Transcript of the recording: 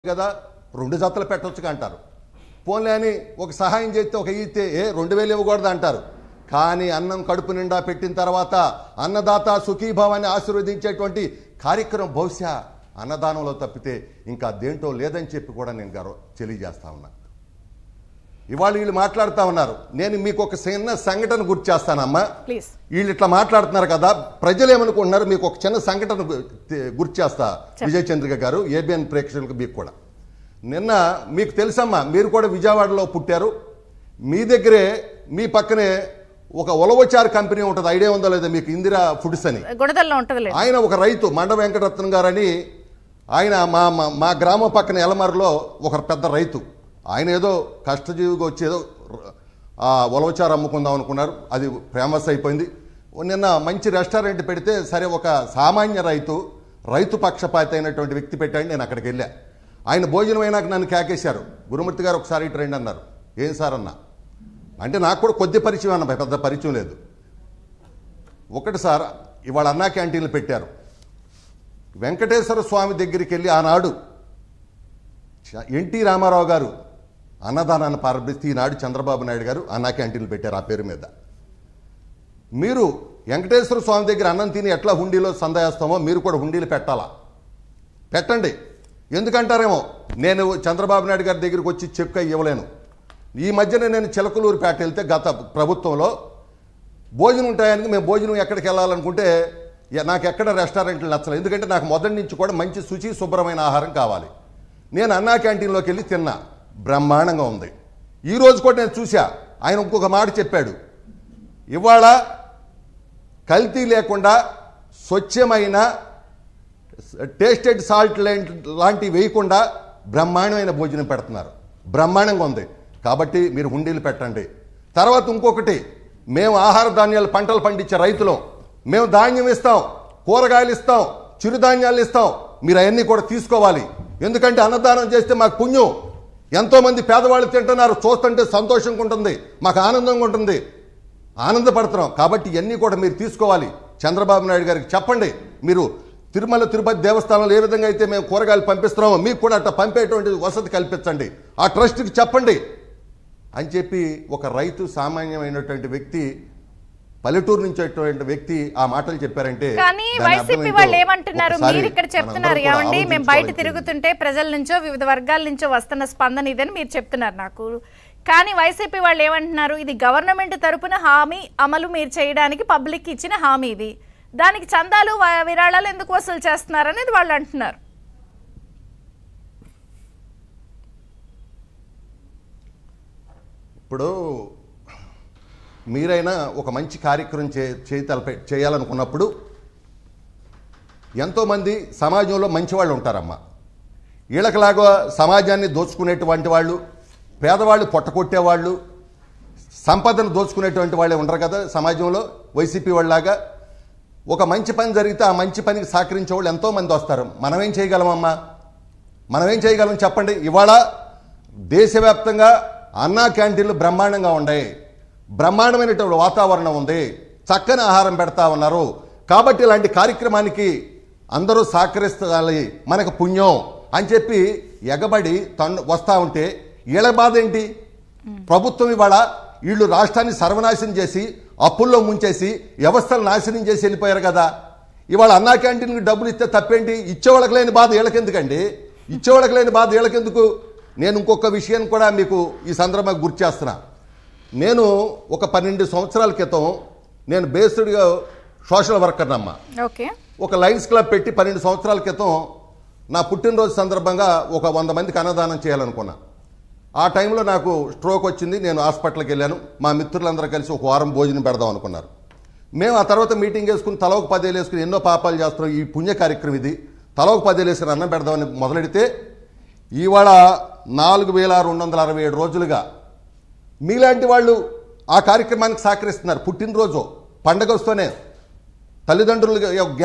కదా రెండు జతలు పెట్టొచ్చుగా అంటారు పోన్లే అని ఒక సహాయం చేస్తే ఒక ఇస్తే ఏ రెండు వేలు ఇవ్వకూడదు అంటారు కానీ అన్నం కడుపు నిండా పెట్టిన తర్వాత అన్నదాత సుఖీభావాన్ని ఆశీర్వదించేటువంటి కార్యక్రమం బహుశా అన్నదానంలో తప్పితే ఇంకా దేంటో లేదని చెప్పి కూడా నేను గర్వ తెలియజేస్తా ఉన్నా ఇవాళ వీళ్ళు మాట్లాడుతూ ఉన్నారు నేను మీకు ఒక చిన్న సంఘటన గుర్తు చేస్తానమ్మా ప్లీజ్ వీళ్ళు ఇట్లా మాట్లాడుతున్నారు కదా ప్రజలు ఏమనుకుంటున్నారు మీకు ఒక చిన్న సంఘటన గు- తే- గుర్తు చేస్తా విజయ్ చంద్రిక గారు ఏబిఎన్ ప్రేక్షకులకు మీకు కూడా నిన్న మీకు తెలుసమ్మా మీరు కూడా విజయవాడలో పుట్టారు మీ దగ్గరే మీ పక్కనే ఒక ఉలవచారు కంపెనీ ఉంటుంది ఐడియా ఉందో లేదో మీకు ఇందిరా ఫుడ్స్ అని గుణదల్లో ఉంటది ఆయన ఒక రైతు మండ వెంకటరత్నం గారని ఆయన మా మా మా గ్రామం పక్కన ఎలమర్లో ఒక పెద్ద రైతు ఆయన ఏదో కష్టజీవిగా వచ్చి ఏదో ఆ ఉలవచారు అమ్ముకుందాం అనుకున్నారు అది ఫేమస్ అయిపోయింది నిన్న మంచి రెస్టారెంట్ పెడితే సరే ఒక సామాన్య రైతు రైతు పక్షపాతి అయినటువంటి వ్యక్తి పెట్టాడు నేను అక్కడికి వెళ్ళా ఆయన భోజనం అయినాక నన్ను కేకేశారు గురుమూర్తి గారు ఒకసారి ఇటు రండి అన్నారు ఏం సార్ అన్నా అంటే నాకు కూడా కొద్ది పరిచయం అన్న పెద్ద పరిచయం లేదు ఒకటి సార్ ఇవాళ అన్నా క్యాంటీన్లు పెట్టారు వెంకటేశ్వర స్వామి దగ్గరికి వెళ్ళి ఆనాడు చ- ఎన్టీ రామారావు గారు అన్నదానాన్ని ప్రారంభిస్తే ఈనాడు చంద్రబాబు నాయుడు గారు అన్నా క్యాంటీన్లు పెట్టారు ఆ పేరు మీద మీరు వెంకటేశ్వర స్వామి దగ్గర అన్నం తిని ఎట్లా హుండీలో సందాయిస్తామో మీరు కూడా హుండీలు పెట్టాలా పెట్టండి ఎందుకంటారేమో నేను చంద్రబాబు నాయుడు గారి దగ్గరికి వచ్చి చెక్ ఇవ్వలేను ఈ మధ్యన నేను చిలకలూరుపేట వెళ్తే గత ప్రభుత్వంలో భోజనం ఉంటాయని మేము భోజనం ఎక్కడికి వెళ్ళాలనుకుంటే ఎ- నాకు ఎక్కడ రెస్టారెంట్లు నచ్చలేదు ఎందుకంటే నాకు మొదటి నుంచి కూడా మంచి శుచి శుభ్రమైన ఆహారం కావాలి నేను అన్నా క్యాంటీన్లోకి వెళ్ళి తిన్నా బ్రహ్మాండంగా ఉంది ఈ రోజు కూడా నేను చూసా ఆయన ఇంకొక మాట చెప్పాడు ఇవాళ కల్తీ లేకుండా స్వచ్ఛమైన టేస్టెడ్ సాల్ట్ లాంటివి వేయకుండా బ్రహ్మాండమైన భోజనం పెడుతున్నారు బ్రహ్మాండంగా ఉంది కాబట్టి మీరు హుండీలు పెట్టండి తర్వాత ఇంకొకటి మేము ఆహార ధాన్యాలు పంటలు పండించే రైతులం మేము ధాన్యం ఇస్తాం కూరగాయలు ఇస్తాం చిరుధాన్యాలు ఇస్తాం మీరు అవన్నీ కూడా తీసుకోవాలి ఎందుకంటే అన్నదానం చేస్తే మాకు పుణ్యం ఎంతోమంది పేదవాళ్ళు తింటున్నారు చూస్తుంటే సంతోషంగా ఉంటుంది మాకు ఆనందంగా ఉంటుంది ఆనందపడుతున్నాం కాబట్టి ఇవన్నీ కూడా మీరు తీసుకోవాలి చంద్రబాబు నాయుడు గారికి చెప్పండి మీరు తిరుమల తిరుపతి దేవస్థానంలో ఏ విధంగా అయితే మేము కూరగాయలు పంపిస్తున్నామో మీకు కూడా అట్లా పంపేటువంటి వసతి కల్పించండి ఆ ట్రస్ట్కి చెప్పండి అని చెప్పి ఒక రైతు సామాన్యమైనటువంటి వ్యక్తి పల్లెటూరు నుంచి వచ్చేటువంటి వ్యక్తి ఆ మాటలు చెప్పారంటే కానీ దాని వైసీపీ అర్థం వాళ్ళు ఏంటో ఏమంటున్నారు ఒకసారి మీరు ఇక్కడ చెప్తున్నారు మనందరం కూడా ఏమండి మేము బయట ఆలోచించుకోవాలి. తిరుగుతుంటే ప్రజల నుంచో వివిధ వర్గాల నుంచో వస్తున్న స్పందన ఇదని మీరు చెప్తున్నారు నాకు కానీ వైసీపీ వాళ్ళు ఏమంటున్నారు ఇది గవర్నమెంట్ తరపున హామీ అమలు మీరు చేయడానికి పబ్లిక్ ఇచ్చిన హామీ ఇది దానికి చందాలు వ- విరాళాలు ఎందుకు వసూలు చేస్తున్నారు అనేది వాళ్ళు అంటున్నారు ఇప్పుడు మీరైనా ఒక మంచి కార్యక్రమం చే చేయి తలపే చేయాలనుకున్నప్పుడు ఎంతోమంది సమాజంలో మంచి వాళ్ళు ఉంటారమ్మా వీళ్ళకిలాగా సమాజాన్ని దోచుకునేటువంటి వాళ్ళు పేదవాళ్ళు పొట్టకొట్టేవాళ్ళు సంపదను దోచుకునేటువంటి వాళ్ళే ఉండరు కదా సమాజంలో వైసీపీ వాళ్ళలాగా ఒక మంచి పని జరిగితే ఆ మంచి పనికి సహకరించే వాళ్ళు ఎంతోమంది వస్తారు మనమేం చేయగలమమ్మా మనమేం చేయగలం చెప్పండి ఇవాళ దేశవ్యాప్తంగా అన్నా క్యాంటీన్లు బ్రహ్మాండంగా ఉన్నాయి బ్రహ్మాండమైనటువంటి వాతావరణం ఉంది చక్కని ఆహారం పెడతా ఉన్నారు కాబట్టి ఇలాంటి కార్యక్రమానికి అందరూ సహకరిస్తాలి మనకు పుణ్యం అని చెప్పి ఎగబడి తను వస్తూ ఉంటే వీళ్ళ బాధ ఏంటి ప్రభుత్వం ఇవాళ వీళ్ళు రాష్ట్రాన్ని సర్వనాశనం చేసి అప్పుల్లో ముంచేసి వ్యవస్థలు నాశనం చేసి వెళ్ళిపోయారు కదా ఇవాళ అన్నా క్యాంటీన్కి డబ్బులు ఇస్తే తప్పేంటి ఇచ్చేవాళ్ళకి లేని బాధ వీళ్ళకెందుకండి ఇచ్చేవాళ్ళకి లేని బాధ వీళ్ళకెందుకు నేను ఇంకొక విషయం కూడా మీకు ఈ సందర్భంగా గుర్తు చేస్తున్నా నేను ఒక పన్నెండు సంవత్సరాల క్రితం నేను బేస్డ్గా సోషల్ వర్కర్ అమ్మా ఓకే ఒక లయన్స్ క్లబ్ పెట్టి పన్నెండు సంవత్సరాల క్రితం నా పుట్టినరోజు సందర్భంగా ఒక వంద మందికి అన్నదానం చేయాలనుకున్నా ఆ టైంలో నాకు స్ట్రోక్ వచ్చింది నేను హాస్పిటల్కి వెళ్ళాను మా మిత్రులందరూ కలిసి ఒక వారం భోజనం పెడదాం అనుకున్నారు మేము ఆ తర్వాత మీటింగ్ వేసుకుని తల ఒక పదేలు వేసుకుని ఎన్నో పాపాలు చేస్తున్నాం ఈ పుణ్య కార్యక్రమం ఇది తల ఒక పదేలు వేసుకుని అన్నం పెడదామని మొదలెడితే ఇవాళ నాలుగు వేల రెండు వందల అరవై ఏడు రోజులుగా మీలాంటి వాళ్ళు ఆ కార్యక్రమానికి సహకరిస్తున్నారు పుట్టినరోజు పండగ వస్తూనే తల్లిదండ్రులు